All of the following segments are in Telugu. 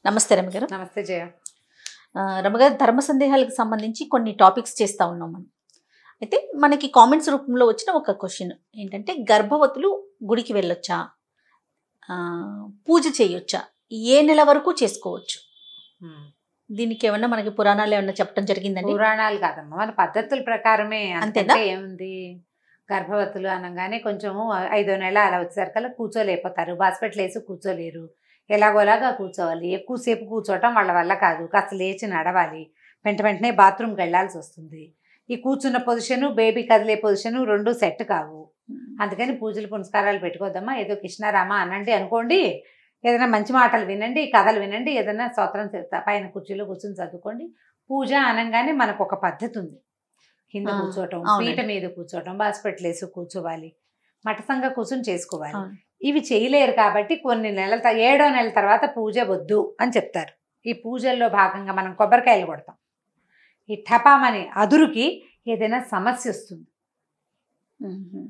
నమస్తే రమగారు నమస్తే జయ ఆ, రమగారు ధర్మ సందేహాలకు సంబంధించి కొన్ని టాపిక్స్ చేస్తా ఉన్నాం మనం అయితే మనకి కామెంట్స్ రూపంలో వచ్చిన ఒక క్వశ్చన్ ఏంటంటే గర్భవతులు గుడికి వెళ్ళొచ్చా ఆ, పూజ చేయొచ్చా ఏ నెల వరకు చేసుకోవచ్చు దీనికి ఏమన్నా మనకి పురాణాలు ఏమన్నా చెప్పడం జరిగిందండి పురాణాలు కాదమ్మా మన పద్ధతుల ప్రకారమే అంతేనా? అంతే ఏముంది గర్భవతులు అనగానే కొంచెం ఐదో నెల అలా వచ్చేసరికల్లా కూర్చోలేకపోతారు హాస్పిటల్ వేసి కూర్చోలేరు ఎలాగోలాగా కూర్చోవాలి ఎక్కువసేపు కూర్చోవటం వాళ్ళ వల్ల కాదు కాస్త లేచి నడవాలి వెంట వెంటనే బాత్రూమ్కి వెళ్ళాల్సి వస్తుంది ఈ కూర్చున్న పొజిషను బేబీ కదిలే పొజిషను రెండు సెట్ కావు అందుకని పూజలు పునస్కారాలు పెట్టుకోద్దమ్మా ఏదో కృష్ణారామ అనండి అనుకోండి ఏదైనా మంచి మాటలు వినండి కథలు వినండి ఏదైనా స్తోత్రం చే- పైన కుర్చీలో కూర్చొని చదువుకోండి పూజ అనగానే మనకు ఒక పద్ధతి ఉంది కింద ఆ, కూర్చోవటం అవునండి. పీట మీద కూర్చోవటం హాస్పిటల్ వేసి కూర్చోవాలి మటసంగా కూర్చొని చేసుకోవాలి అవును. ఇవి చేయలేరు కాబట్టి కొన్ని నెలల త- ఏడో నెల తర్వాత పూజ వద్దు అని చెప్తారు ఈ పూజల్లో భాగంగా మనం కొబ్బరికాయలు కొడతాం ఈ టపామని అదురుకి ఏదైనా సమస్య వస్తుంది మ్మ్.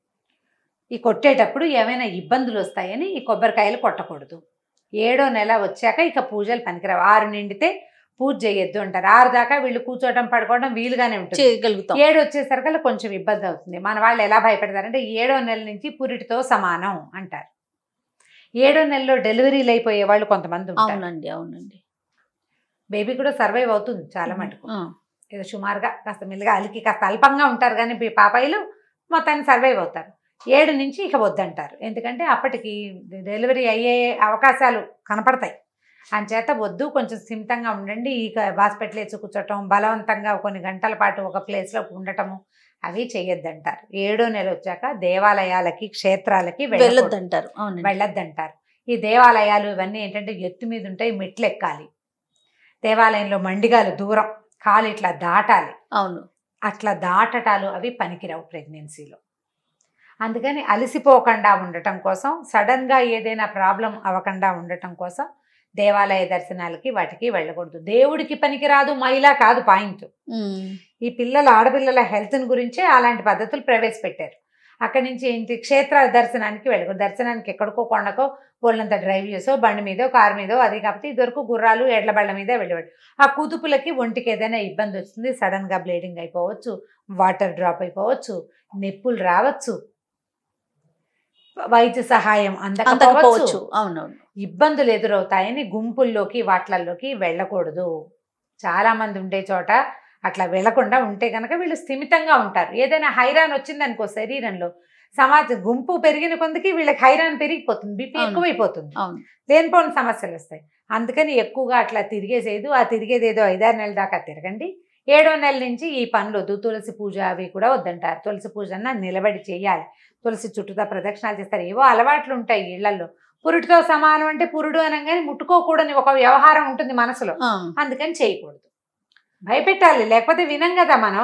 ఈ కొట్టేటప్పుడు ఏమైనా ఇబ్బందులు వస్తాయని ఈ కొబ్బరికాయలు కొట్టకూడదు ఏడో నెల వచ్చాక ఇక పూజలు పనికిరావు ఆరు నిండితే పూజ చేయొద్దు అంటారు ఆరు దాకా వీళ్ళు కూర్చోవడం పడుకోవడం వీలుగానే ఉంటుంది చేయగలుగుతాం ఏడు వచ్చేసరికల్లా కొంచెం ఇబ్బంది అవుతుంది మన వాళ్ళు ఎలా భయపెడతారంటే ఏడో నెల నుంచి పురిటితో సమానం అంటారు ఏడో నెలలో డెలివరీలు అయిపోయే వాళ్ళు కొంతమంది ఉంటారు అవునండి అవునండి బేబీ కూడా సర్వైవ్ అవుతుంది చాలా మటుకు ఆ, ఏదో సుమారుగా కాస్త మెల్లిగా అలికి కాస్త అల్పంగా ఉంటారు కానీ ఈ పాపాయిలు మొత్తాన్ని సర్వైవ్ అవుతారు ఏడు నుంచి ఇక వద్దంటారు ఎందుకంటే అప్పటికి డెలివరీ అయ్యే అవకాశాలు కనపడతాయి అంచేత వద్దు కొంచెం స్థిమితంగా ఉండండి ఇక హాస్పిటల్ వేసి కూర్చోటం బలవంతంగా కొన్ని గంటల పాటు ఒక ప్లేస్లో ఉండటము అవి చేయొద్దంటారు ఏడో నెల వచ్చాక దేవాలయాలకి క్షేత్రాలకి వెళ్ళకూడదు. వెళ్ళొద్దంటారు అవునండి వెళ్ళొద్దంటారు ఈ దేవాలయాలు ఇవన్నీ ఏంటంటే ఎత్తు మీద ఉంటాయి మెట్లు ఎక్కాలి దేవాలయంలో మండిగాలు దూరం కాలు ఇట్లా దాటాలి అవును అట్లా దాటటాలు అవి పనికిరావు ప్రెగ్నెన్సీలో అందుకని అలసిపోకుండా ఉండటం కోసం సడన్గా ఏదైనా ప్రాబ్లం అవ్వకుండా ఉండటం కోసం దేవాలయ దర్శనాలకి వాటికి వెళ్ళకూడదు దేవుడికి పనికిరాదు మహిళ కాదు పాయింట్ మ్మ్. ఈ పిల్లల ఆడపిల్లల హెల్త్ని గురించే అలాంటి పద్ధతులు ప్రవేశపెట్టారు అక్కడి నుంచి ఏంటి క్షేత్ర దర్శనానికి వెళ్ళకూడదు దర్శనానికి ఎక్కడికో కొండకో పోలంత డ్రైవ్ చేసో బండి మీదో కారు మీదో అది కాబట్టి ఇదివరకు గుర్రాలు ఎడ్ల బళ్ళ మీద వెళ్ళేవాడు ఆ కుతుపులకి ఒంటికి ఏదైనా ఇబ్బంది వస్తుంది సడన్గా బ్లీడింగ్ అయిపోవచ్చు వాటర్ డ్రాప్ అయిపోవచ్చు నొప్పులు రావచ్చు వైద్య సహాయం అందకపోవచ్చు అంతకపోవచ్చు అవునవును ఇబ్బందులు ఎదురవుతాయని గుంపుల్లోకి వాట్లల్లోకి వెళ్ళకూడదు చాలా మంది ఉండే చోట అట్లా వెళ్లకుండా ఉంటే కనుక వీళ్ళు స్థిమితంగా ఉంటారు ఏదైనా హైరాన్ వచ్చిందనుకో శరీరంలో సమాజ గుంపు పెరిగిన కొందికి వీళ్ళకి హైరాన్ పెరిగిపోతుంది బీపీ అవును. ఎక్కువైపోతుంది అవును లేనిపోని సమస్యలు వస్తాయి అందుకని ఎక్కువగా అట్లా తిరిగేసేదు ఆ తిరిగేది ఏదో ఐదారు నెలల దాకా తిరగండి ఏడో నెల నుంచి ఈ పనులు వద్దు తులసి పూజ అవి కూడా వద్దంటారు తులసి పూజ అన్న నిలబడి చేయాలి తులసి చుట్టూతా ప్రదక్షిణాలు చేస్తారు ఏవో అలవాట్లు ఉంటాయి ఇళ్లలో పురుటితో సమానం అంటే పురుడు అనగానే ముట్టుకోకూడని ఒక వ్యవహారం ఉంటుంది మనసులో ఆ, అందుకని చేయకూడదు భయపెట్టాలి లేకపోతే వినం కదా మనం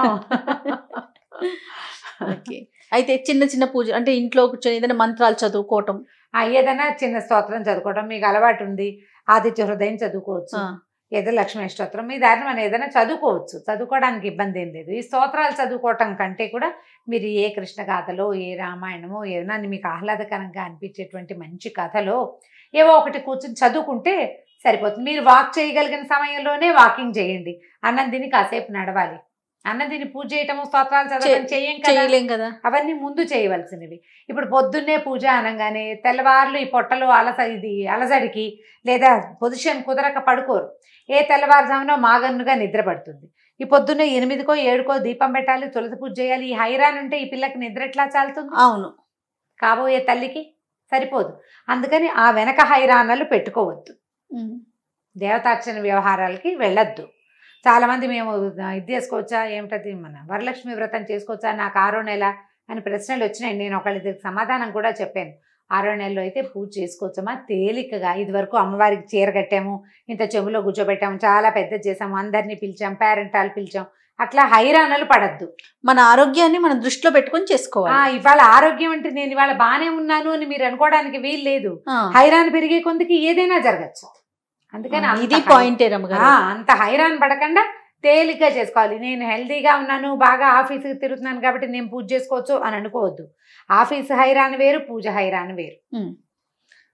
ఓకే అయితే చిన్న చిన్న పూజ అంటే ఇంట్లో కూర్చొని ఏదైనా మంత్రాలు చదువుకోవటం ఆ, ఏదైనా చిన్న స్తోత్రం చదువుకోవడం మీకు అలవాటు ఉంది ఆదిత్య హృదయం చదువుకోవచ్చు ఆ, ఏదో లక్ష్మీ స్తోత్రం మీ దారిని మనం ఏదైనా చదువుకోవచ్చు చదువుకోవడానికి ఇబ్బంది ఏం లేదు ఈ స్తోత్రాలు చదువుకోవటం కంటే కూడా మీరు ఏ కృష్ణ గాథలో ఏ రామాయణమో ఏదైనా మీకు ఆహ్లాదకరంగా అనిపించేటువంటి మంచి కథలో ఏవో ఒకటి కూర్చొని చదువుకుంటే సరిపోతుంది మీరు వాక్ చేయగలిగిన సమయంలోనే వాకింగ్ చేయండి అన్నం తిని కాసేపు నడవాలి అన్నం తిని పూజ చేయటము స్తోత్రాలు చదవడం చేయం కదా చేయలేం కదా అవన్నీ ముందు చేయవలసినవి ఇప్పుడు పొద్దున్నే పూజ అనగానే తెల్లవార్లు ఈ పొట్టలు అలస ఇది అలజడికి లేదా పొజిషన్ కుదరక పడుకోరు ఏ తెల్లవారుజామునో మాగన్నుగా నిద్ర పడుతుంది ఈ పొద్దున్నే ఎనిమిదికో ఏడుకో దీపం పెట్టాలి తులసి పూజ చేయాలి ఈ హైరాన్ ఉంటే ఈ పిల్లకి నిద్ర ఎట్లా చాలుతుంది అవును కాబోయే తల్లికి సరిపోదు అందుకని ఆ వెనక హైరానాలు పెట్టుకోవద్దు మ్మ్. దేవతార్చన వ్యవహారాలకి వెళ్ళొద్దు చాలామంది మేము ఇది చేసుకోవచ్చా ఏమిటది మన వరలక్ష్మి వ్రతం చేసుకోవచ్చా నాకు ఆరో నెల అని ప్రశ్నలు వచ్చినాయి నేను ఒకళ్ళ సమాధానం కూడా చెప్పాను ఆరో నెలలో అయితే పూజ చేసుకోవచ్చమా తేలికగా ఇది వరకు అమ్మవారికి చీర కట్టాము ఇంత చెవులో కూర్చోబెట్టాము చాలా పెద్ద చేసాము అందరినీ పిలిచాం పేరెంటాలు పిలిచాం అట్లా హైరాణలు పడద్దు మన ఆరోగ్యాన్ని మనం దృష్టిలో పెట్టుకొని ఆ, చేసుకోవాలి ఇవాళ ఆరోగ్యం అంటే నేను ఇవాళ బాగానే ఉన్నాను అని మీరు అనుకోవడానికి వీలు లేదు ఆ, హైరాన్ పెరిగే కొందికి ఏదైనా జరగచ్చు అందుకని అంత ఇది హై- పాయింటే రమ్మగారు ఆ, అంత హైరాన్ పడకుండా తేలిగ్గా చేసుకోవాలి నేను హెల్తీగా ఉన్నాను బాగా ఆఫీస్కి తిరుగుతున్నాను కాబట్టి నేను పూజ చేసుకోవచ్చు అని అనుకోవద్దు ఆఫీస్ హైరాన్ వేరు పూజ హైరాన్ వేరు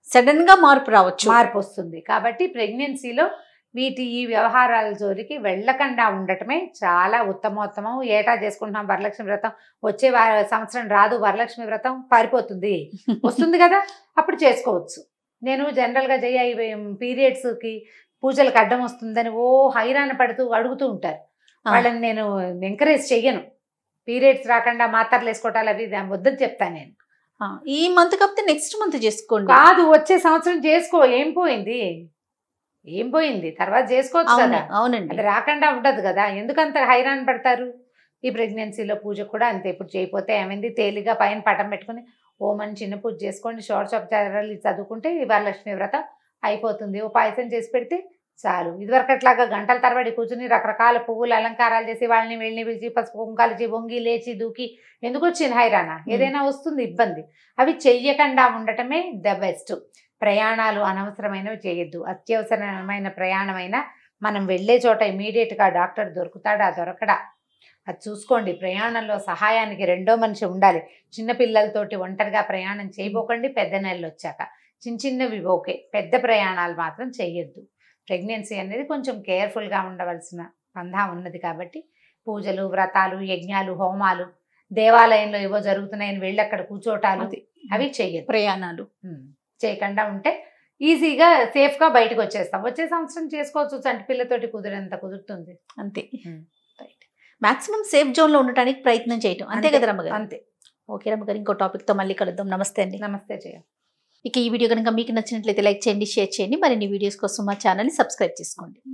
సడన్ గా మార్పు రావచ్చు మార్పు వస్తుంది కాబట్టి ప్రెగ్నెన్సీలో వీటి ఈ వ్యవహారాల జోలికి వెళ్ళకుండా ఉండటమే చాలా ఉత్తమోత్తమం ఏటా చేసుకుంటున్నాం వరలక్ష్మి వ్రతం వచ్చే వా- సంవత్సరం రాదు వరలక్ష్మి వ్రతం పారిపోతుంది వస్తుంది కదా అప్పుడు చేసుకోవచ్చు నేను జనరల్గా జయ పీరియడ్స్కి పూజలకు అడ్డం వస్తుందని ఓ హైరాణ పడుతూ అడుగుతూ ఉంటారు ఆ. వాళ్ళని నేను ఎంకరేజ్ చెయ్యను పీరియడ్స్ రాకుండా మాత్రలు వేసుకోవటాలు అవి దాని వద్దని చెప్తాను నేను ఆ, ఈ మంత్ కాకపోతే నెక్స్ట్ మంత్ చేసుకోండి కాదు వచ్చే సంవత్సరం చేసుకో ఏం పోయింది ఏం పోయింది తర్వాత చేసుకోవచ్చు అవును కదా అవునండి అది రాకుండా ఉండదు కదా ఎందుకంత హైరాణ పడతారు ఈ ప్రెగ్నెన్సీలో పూజ కూడా అంతే ఇప్పుడు చేయకపోతే ఏమైంది తేలిగా పైన పటం పెట్టుకుని ఓమని చిన్న పూజ చేసుకోండి షోడశోపచారాలు చదువుకుంటే ఈ వరలక్ష్మి వ్రతం అయిపోతుంది ఓ పాయసం చేసి పెడితే చాలు ఇదివరకు అట్లాగా గంటల తరబడి కూర్చుని రకరకాల పువ్వులు అలంకారాలు చేసి వాళ్ళని వెళ్ళి పిలిచి పసుపు కుంకాలిచి వంగి లేచి దూకి ఎందుకు వచ్చింది హైరాణ ఏదైనా వస్తుంది ఇబ్బంది అవి చెయ్యకుండా ఉండటమే ద బెస్ట్ ప్రయాణాలు అనవసరమైనవి చేయొద్దు అత్యవసరమైన ప్రయాణమైన మనం వెళ్ళే చోట ఇమీడియట్గా డాక్టర్ దొరుకుతాడా దొరకడా అది చూసుకోండి ప్రయాణంలో సహాయానికి రెండో మనిషి ఉండాలి చిన్న పిల్లలతోటి ఒంటరిగా ప్రయాణం చేయబోకండి పెద్ద నెలలు వచ్చాక చిన్న చిన్నవి ఓకే పెద్ద ప్రయాణాలు మాత్రం చేయొద్దు ప్రెగ్నెన్సీ అనేది కొంచెం కేర్ఫుల్గా ఉండవలసిన పంధా ఉన్నది కాబట్టి పూజలు వ్రతాలు యజ్ఞాలు హోమాలు దేవాలయంలో ఏవో జరుగుతున్నాయని వెళ్ళి అక్కడ కూర్చోటాలు అది. అవి చెయ్యొద్దు ప్రయాణాలు ఉమ్. చేయకుండా ఉంటే ఈజీగా సేఫ్గా బయటకు వచ్చేస్తాం వచ్చే సంవత్సరం చేసుకోవచ్చు చంటి పిల్లతోటి కుదిరేంత కుదురుతుంది అంతే um. Right maximum safe zone లో ఉండటానికి ప్రయత్నం చేయటం అంతే కదా రమ్మగారు అంతే ఓకే రమ్మగారు ఇంకో టాపిక్ తో మళ్ళీ కలుద్దాం నమస్తే అండి నమస్తే చేయ ఇక ఈ వీడియో కనుక మీకు నచ్చినట్లయితే లైక్ చేయండి షేర్ చేయండి మరిన్ని వీడియోస్ కోసం మా ఛానల్ని సబ్స్క్రైబ్ చేసుకోండి